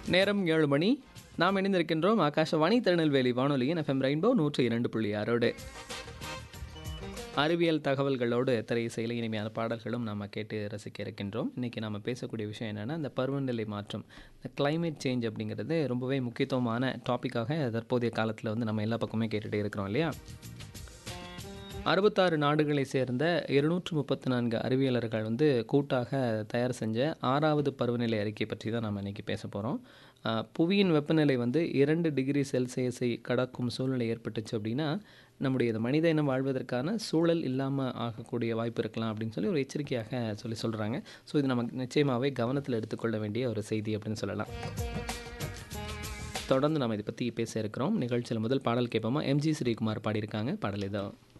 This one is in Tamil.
நேரம் ஏழு மணி நாம் இணைந்திருக்கின்றோம் ஆகாஷவாணி திருநெல்வேலி வானொலியின் எஃப்எம் ரெயின்போ நூற்றி இரண்டு புள்ளி ஆறோடு அறிவியல் தகவல்களோடு திரை இசையில் இனிமையான பாடல்களும் நாம் கேட்டு ரசிக்க இருக்கின்றோம் இன்றைக்கி நம்ம பேசக்கூடிய விஷயம் என்னென்னா இந்த பருவநிலை மாற்றம் இந்த climate சேஞ்ச் அப்படிங்கிறது ரொம்பவே முக்கியத்துவமான டாப்பிக்காக தற்போதைய காலத்தில் வந்து நம்ம எல்லா பக்கமே கேட்டுகிட்டே இருக்கிறோம் இல்லையா அறுபத்தாறு நாடுகளை சேர்ந்த இருநூற்று முப்பத்தி நான்கு அறிவியலர்கள் வந்து கூட்டாக தயார் செஞ்ச ஆறாவது பருவநிலை அறிக்கை பற்றி தான் நம்ம இன்றைக்கி பேச போகிறோம் புவியின் வெப்பநிலை வந்து இரண்டு டிகிரி செல்சியஸை கடக்கும் சூழ்நிலை ஏற்பட்டுச்சு அப்படின்னா நம்முடைய இந்த மனித இனம் வாழ்வதற்கான சூழல் இல்லாமல் ஆகக்கூடிய வாய்ப்பு இருக்கலாம் அப்படின்னு சொல்லி ஒரு எச்சரிக்கையாக சொல்லி சொல்கிறாங்க ஸோ இது நமக்கு நிச்சயமாகவே கவனத்தில் எடுத்துக்கொள்ள வேண்டிய ஒரு செய்தி அப்படின்னு சொல்லலாம் தொடர்ந்து நம்ம இதை பற்றி பேச இருக்கிறோம் நிகழ்ச்சியில் முதல் பாடல் கேட்போமா எம்ஜி ஸ்ரீகுமார் பாடியிருக்காங்க பாடல் இதோ